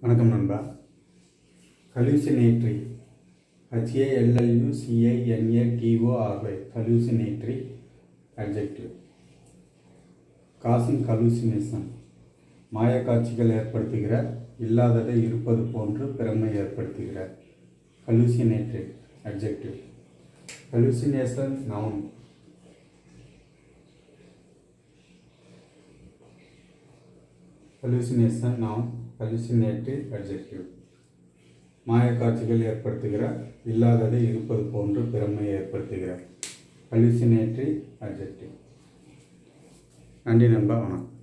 வணக்கம் நண்பா hallucinatory H A L L U C I N A T O R Y hallucinatory adjective causing hallucination மாயக்காட்சிகள் ஏற்படுத்துகிற இல்லாததை இருப்பது போன்று பிரமை ஏற்படுத்துகிற hallucinatory adjective hallucination noun hallucination noun hallucinatory adjective மாயக்காட்சிகள் ஏற்படுத்துகிற இல்லாததை இருப்பது போன்று பிரமை ஏற்படுத்துகிற ஹலூசினேட்டரி அட்ஜெக்டிவ் நன்றி நண்பா வணக்கம்